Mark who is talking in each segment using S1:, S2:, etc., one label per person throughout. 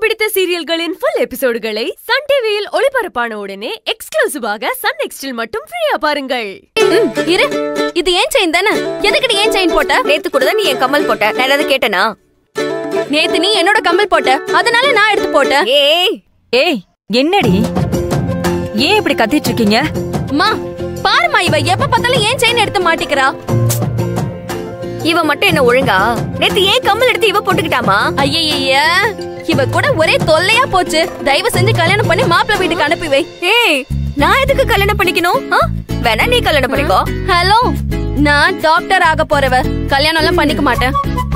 S1: பிடித்த சீரியல்களின் full எபிசோடுகளை Sun டிவியில் ஒளிபரப்பான உடனே எக்ஸ்க்ளூசிவாக சன் நெக்ஸ்டில் மட்டும் ஃப்ரீயா பாருங்கள்
S2: ம், இரு இது ஏன் செயின் தானே எதுக்குடி ஏன் செயின் போட்ட
S3: நேத்து கூட தான் நீ என் கம்மல் போட்ட நான் ஏதாவது கேட்டனா
S2: நேத்து நீ என்னோட கம்மல் போட்ட அதனால நான் எடுத்து போட்டேன்
S3: ஏய்
S4: ஏய் என்னடி ஏன் இப்படி கத்திட்டு இருக்கீங்க
S2: மா பாருமா இவ எப்ப பார்த்தாலும் ஏன் செயின் எடுத்து மாட்டிக்கிறா
S3: இவ மட்டும் என்ன ஒழுங்கா நேத்து ஏன் கம்மல் எடுத்து இவ போட்டுக்கிட்டாமா
S2: ஐயய்ய இவ கூட ஒரே தொல்லையா போச்சு தயவு செஞ்சு கல்யாணம் பண்ணி மாப்பிள்ளை வீட்டுக்கு அனுப்பி வை
S3: ஏய் நான் எதுக்கு கல்யாணம் பண்ணிக்கணும் ஆ? வேணா நீ கல்யாணம் பண்ணிக்கோ
S2: ஹலோ நான் டாக்டர் ஆக போறவ கல்யாணம் எல்லாம் பண்ணிக்க மாட்டேன்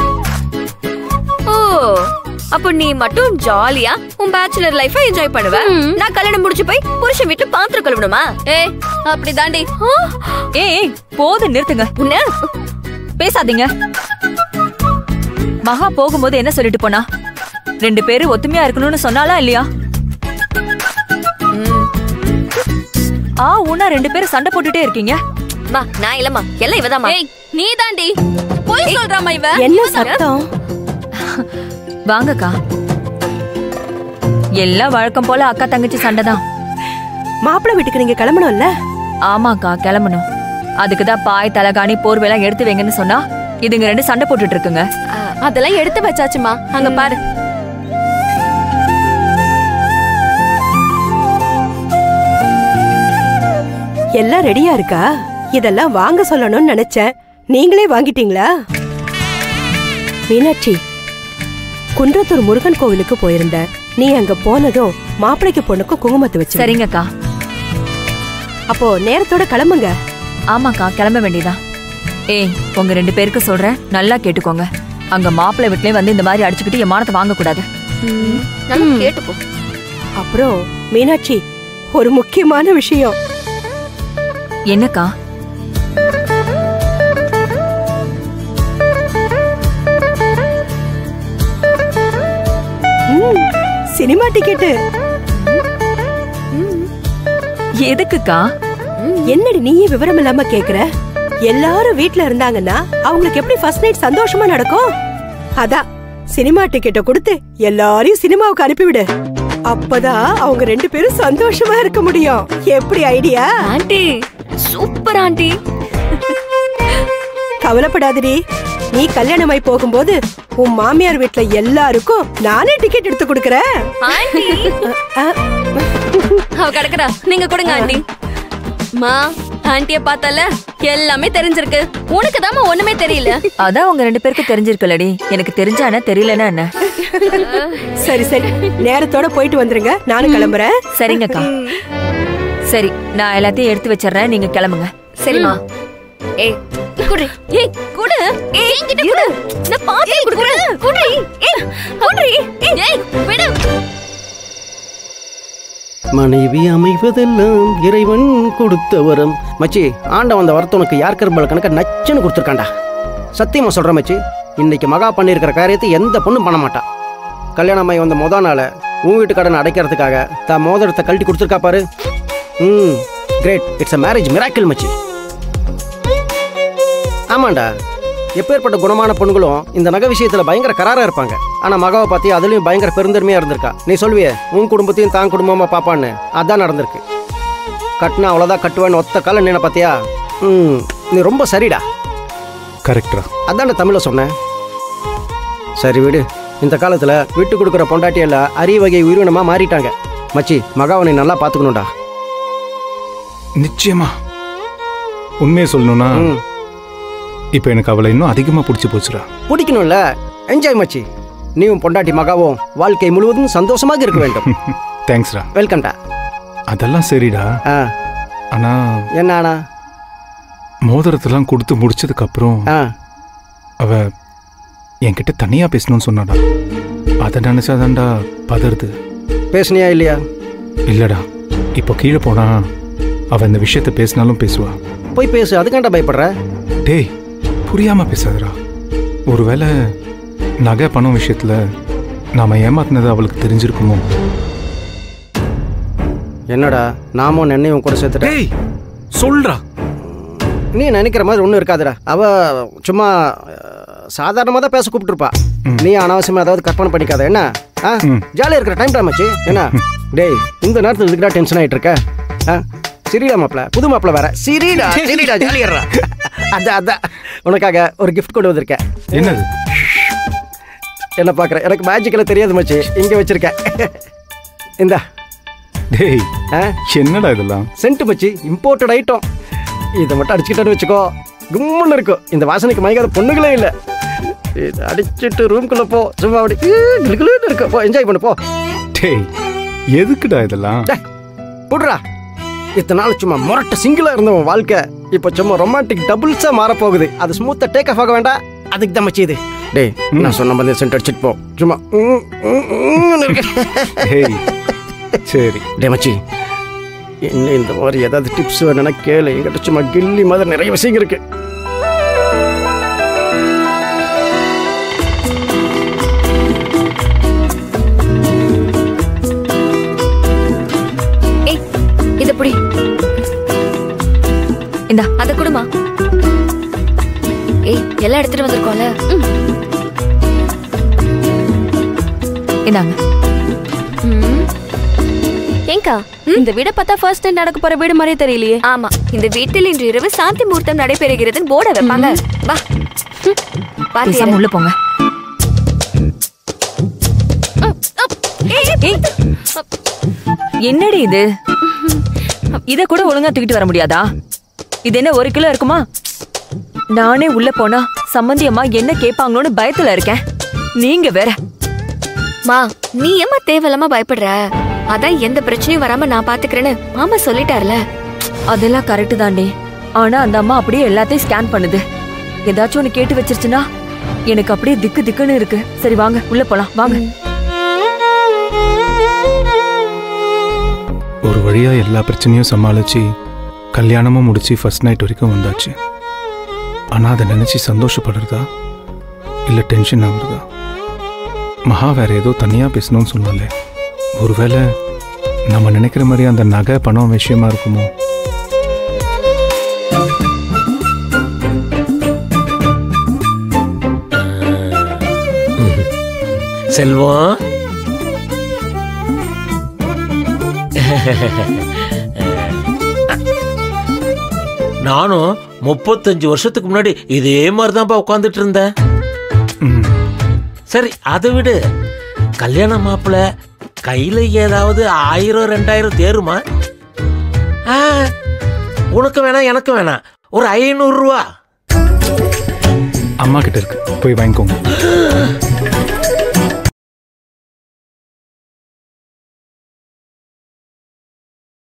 S3: ஓ அப்ப நீ மட்டும் ஜாலியா உன் பேச்சுலர் லைஃப என்ஜாய் பண்ணுவ
S2: ம்.
S3: நான் கல்யாணம் முடிச்சு போய் புருஷன் வீட்டு பாத்திரம் கழுவணுமா
S2: ஏய் அப்படிதாண்டி
S3: ஆ,
S4: ஏய் ஏய், போதும் நிறுத்துங்க
S3: உன்ன
S4: பேசாதீங்க மகா போகும்போது என்ன சொல்லிட்டு போனா ரெண்டு பேரும் ஒத்துமையா இருக்கணும்னு சொன்னாலா இல்லையா ஆ ஊனா ரெண்டு பேரும் சண்டை போட்டுட்டே இருக்கீங்க
S3: மா நான் இல்லம்மா எல்லாம் இவதாம்மா
S2: ஏய் நீ தாண்டி போய் சொல்றாமா இவ
S5: என்ன சத்தம்
S4: வாங்கக்கா எல்லாம் வழக்கம் போல அக்கா தங்கச்சி சண்டை தான்
S5: மாப்பிள்ளை வீட்டுக்கு நீங்க கிளம்பணும்ல
S4: ஆமாக்கா கிளம்பணும் அதுக்கு தான் பாய் தலகாணி போர்வையெல்லாம் எடுத்து வைங்கன்னு சொன்னா இதுங்க ரெண்டு சண்டை போட்டுட்டு இருக்குங்க
S2: அதெல்லாம் எடுத்து வச்சாச்சுமா அங்க பாரு
S5: எல்லாம் ரெடியா இருக்கா இதெல்லாம் வாங்க சொல்லணும்னு நினைச்சேன் நீங்களே வாங்கிட்டீங்களா மீனாட்சி குன்றத்தூர் முருகன் கோவிலுக்கு போயிருந்த நீ அங்க போனதும் மாப்பிளைக்கு பொண்ணுக்கும் குங்குமத்தை வச்சு
S4: சரிங்கக்கா
S5: அப்போ நேரத்தோட கிளம்புங்க
S4: ஆமாக்கா கிளம்ப வேண்டியதான் ஏய் உங்க ரெண்டு பேருக்கு சொல்றேன் நல்லா கேட்டுக்கோங்க அங்க மாப்பிள்ளை வீட்லயே வந்து இந்த மாதிரி அடிச்சுக்கிட்டு என் மானத்தை வாங்க கூடாது
S3: நல்லா கேட்டுக்கோ
S5: அப்புறம் மீனாட்சி ஒரு முக்கியமான விஷயம்
S4: என்னக்கா
S5: ம், சினிமா டிக்கெட்டு
S4: எதுக்குக்கா
S5: என்னடி நீயே விவரம் இல்லாம கேக்குற எல்லாரும் வீட்ல இருந்தாங்கன்னா அவங்களுக்கு எப்படி ஃபர்ஸ்ட் நைட் சந்தோஷமா நடக்கும் அதான் சினிமா டிக்கெட்ட கொடுத்து எல்லாரையும் சினிமாவுக்கு அனுப்பிவிடு அப்பதான் அவங்க ரெண்டு பேரும் சந்தோஷமா இருக்க முடியும் எப்படி ஐடியா
S3: ஆண்டி சூப்பர் ஆண்டி
S5: கவலைப்படாதடி நீ கல்யாணமாய் போகும்போது உன் மாமியார் வீட்ல எல்லாருக்கும் நானே டிக்கெட் எடுத்து கொடுக்கறேன்
S3: ஆண்டி
S5: அ,
S2: அவ கிடக்குறா நீங்க கொடுங்க ஆண்டி மா ஆண்டிய பார்த்தால எல்லாமே தெரிஞ்சிருக்கு உனக்கு தாமா ஒண்ணுமே தெரியல
S4: அதான் உங்க ரெண்டு பேருக்கு தெரிஞ்சிருக்குல்லடி எனக்கு தெரிஞ்சா என்ன தெரியலன்னா என்ன
S5: சரி சரி நேரத்தோட போயிட்டு வந்துருங்க நானும் கிளம்புறேன்
S4: சரிங்கக்கா சரி நான் எல்லாத்தையும் எடுத்து வச்சிடுறேன் நீங்க கிளம்புங்க
S3: சரிம்மா ஏய் குடு
S2: ஏய் குடு
S3: ஏய் என்கிட்ட குடு நான் பாத்து குடுக்குறேன் குடுறி ஏய் குடுறி
S2: ஏய் விடு
S6: மனைவி அமைவதெல்லாம் இறைவன் கொடுத்த வரம் மச்சி ஆண்டவன் அந்த வரத்தை உனக்கு யார் கரும்பல் கணக்க நச்சுன்னு கொடுத்துருக்காண்டா சத்தியமா சொல்கிறேன் மச்சி இன்னைக்கு மகா பண்ணியிருக்கிற காரியத்தை எந்த பொண்ணும் பண்ண மாட்டா கல்யாணமாகி வந்த முத நாளை உன் வீட்டு கடனை அடைக்கிறதுக்காக தான் மோதிரத்தை கழட்டி கொடுத்துருக்கா பாரு hmm great it's a marriage miracle மச்சி ஆமாண்டா எப்பேற்பட்ட குணமான பொண்ணுங்களும் இந்த நகை விஷயத்துல பயங்கர கராரா இருப்பாங்க ஆனா மகாவை பத்தி அதுலயும் பயங்கர பெருந்தன்மையா இருந்திருக்கா நீ சொல்வியே உன் குடும்பத்தையும் தான் குடும்பமா பாப்பான்னு அதான் நடந்திருக்கு கட்டினா அவ்வளவுதான் கட்டுவேன்னு ஒத்த கால நினை பாத்தியா ம் நீ ரொம்ப சரிடா
S7: கரெக்டா
S6: அதான்டா தமிழ்ல சொன்னேன் சரி விடு இந்த காலத்துல விட்டு கொடுக்குற பொண்டாட்டியெல்லாம் அரிய வகை உயிரினமா மாறிட்டாங்க மச்சி மகாவை நீ நல்லா பாத்துக்கணும்டா
S7: நிச்சயமா உண்மையை சொல்லணும்னா
S6: ம்
S7: இப்போ எனக்கு அவளை இன்னும் அதிகமா பிடிச்சி போச்சுடா
S6: பிடிக்கணும்ல என்ஜாய் மச்சி நீயும் பொண்டாட்டி மகாவும் வாழ்க்கை முழுவதும் சந்தோஷமாக இருக்க வேண்டும்
S7: தேங்க்ஸ்டா
S6: வெல்கம்டா
S7: அதெல்லாம் சரிடா
S6: ஆ
S7: ஆனா
S6: என்ன ஆனா
S7: மோதிரத்தெல்லாம் கொடுத்து முடிச்சதுக்கு அப்புறம்
S6: ஆ
S7: அவ என்கிட்ட தனியா பேசணும்னு சொன்னாடா அதை நினைச்சாதான்டா பதறுது
S6: பேசுனியா இல்லையா
S7: இல்லடா இப்போ கீழே போனா அவ இந்த விஷயத்த பேசினாலும் பேசுவா
S6: போய் பேசு அதுக்காண்டா பயப்படுற
S7: டேய் புரியாம பேசாதடா ஒருவேளை நகை பணம் விஷயத்துல நாம ஏமாத்தினது அவளுக்கு தெரிஞ்சிருக்குமோ
S6: என்னடா நாமும் நெண்ணையும் கூட சேர்த்துட்ட
S7: டேய் சொல்றா
S6: நீ நினைக்கிற மாதிரி ஒன்றும் இருக்காதுடா அவ சும்மா சாதாரணமாக தான் பேச கூப்பிட்டுருப்பா
S7: ம்.
S6: நீ அனாவசியமாக ஏதாவது கற்பனை பண்ணிக்காத என்ன ஆ
S7: ம்.
S6: ஜாலியாக இருக்கிற டைம் தான் மச்சி என்ன டேய் இந்த நேரத்தில் இதுக்குடா டென்ஷன் ஆகிட்டு இருக்க ஆ சிரிடா மாப்பிள புது மாப்பிள வேற சிரிடா சிரிடா ஜாலியர்றா அதான் அதான் உனக்காக ஒரு gift கொண்டு வந்திருக்கேன்
S7: என்னது
S6: என்ன பார்க்குற எனக்கு மேஜிக்கில் தெரியாது மச்சி இங்கே வச்சிருக்கேன் இந்தா
S7: டேய்
S6: ஆ
S7: என்னடா இதெல்லாம்
S6: சென்ட் மச்சி இம்போர்ட்டட் ஐட்டம் இதை மட்டும் அடிச்சுக்கிட்டேன்னு வச்சுக்கோ கும்முன்னு இருக்கும் இந்த வாசனைக்கு மயங்காத பொண்ணுங்களே இல்லை இதை அடிச்சுட்டு ரூம்குள்ளே போ சும்மா அப்படி கிளுகிளுன்னு இருக்கும் போ என்ஜாய் பண்ணு போ
S7: டேய் எதுக்குடா இதெல்லாம்
S6: டேய், புடுறா இத்தனை நாள் சும்மா முரட்ட சிங்கிளா இருந்த உன் வாழ்க்கை இப்போ சும்மா ரொமான்டிக் டபுள்ஸா மாற போகுது அது ஸ்மூத்தா டேக் ஆஃப் ஆக வேண்டாம் அதுக்கு தான் மச்சி இது டேய் நான் சொன்ன மாதிரி சென்ட் அடிச்சிட்டு போ சும்மா ம், ம், ம்னு இருக்கு.
S7: டேய் சரி
S6: டேய் மச்சி இன்னும் இந்த மாதிரி ஏதாவது டிப்ஸ் வேணும்னா கேளு என்கிட்ட சும்மா கில்லி மாதிரி நிறைய விஷயங்கள் இருக்கு
S3: ஏய் இத புடி
S4: இந்தா
S3: அத குடுமா ஏய் எல்லாம் எடுத்துட்டு வந்திருக்கோம்ல ம்.
S4: இந்தாங்க
S2: ம். ஏங்கா இந்த வீட பார்த்தா ஃபர்ஸ்ட் டைம் நடக்க போற வீடு மாதிரியே தெரியலையே
S3: ஆமா இந்த வீட்டில் இன்று இரவு சாந்தி முகூர்த்தம் நடைபெறுகிறதுன்னு போர்டை வைப்பாங்க வா ம். பாத்து
S4: பேசாம
S3: இரு.
S4: உள்ள போங்க ஏய், என்னடி இது இத கூட ஒழுங்கா தூக்கிட்டு வர முடியாதா இது என்ன ஒரு கிலோ இருக்குமா நானே உள்ள போனா சம்மந்தி அம்மா என்ன கேட்பாங்களோன்னு பயத்துல இருக்கேன் நீங்க வேற
S3: மா நீ ஏமா தேவையில்லாம பயப்படுற அதான் எந்த பிரச்சனையும் வராம நான் பாத்துக்கிறேன்னு மாமா சொல்லிட்டார்ல
S4: அதெல்லாம் கரெக்ட் தாண்டி ஆனா அந்த அம்மா அப்படியே எல்லாத்தையும் ஸ்கேன் பண்ணுது ஏதாச்சும் ஒண்ணு கேட்டு வச்சிருச்சுன்னா எனக்கு அப்படியே திக்கு திக்குன்னு இருக்கு சரி வாங்க உள்ள போலாம் வாங்க
S7: ஒரு வழியா எல்லா பிரச்சனையும் சமாளிச்சு கல்யாணமும் முடிச்சு ஃபர்ஸ்ட் நைட் வரைக்கும் வந்தாச்சு ஆனா அதை நினைச்சு சந்தோஷப்படுறதா இல்ல டென்ஷன் ஆகுறதா மகா வேற ஏதோ தனியா பேசணும்னு சொன்னாலே ஒருவேளை நம்ம நினைக்கிற மாதிரி அந்த நகை பணம் விஷயமா இருக்குமோ
S8: செல்வம் நானும் முப்பத்தஞ்சு வருஷத்துக்கு முன்னாடி இதே மாதிரி தான்ப்பா உட்காந்துட்டு இருந்தேன்
S7: ம்,
S8: சரி அதை விடு கல்யாண மாப்பிள்ள கையில ஏதாவது ஆயிரம் ரெண்டாயிரம் தேருமா ஆ, உனக்கு வேணாம் எனக்கு வேணாம் ஒரு ஐநூறு ரூபா
S7: அம்மா கிட்ட இருக்கு போய் வாங்கிக்கோங்க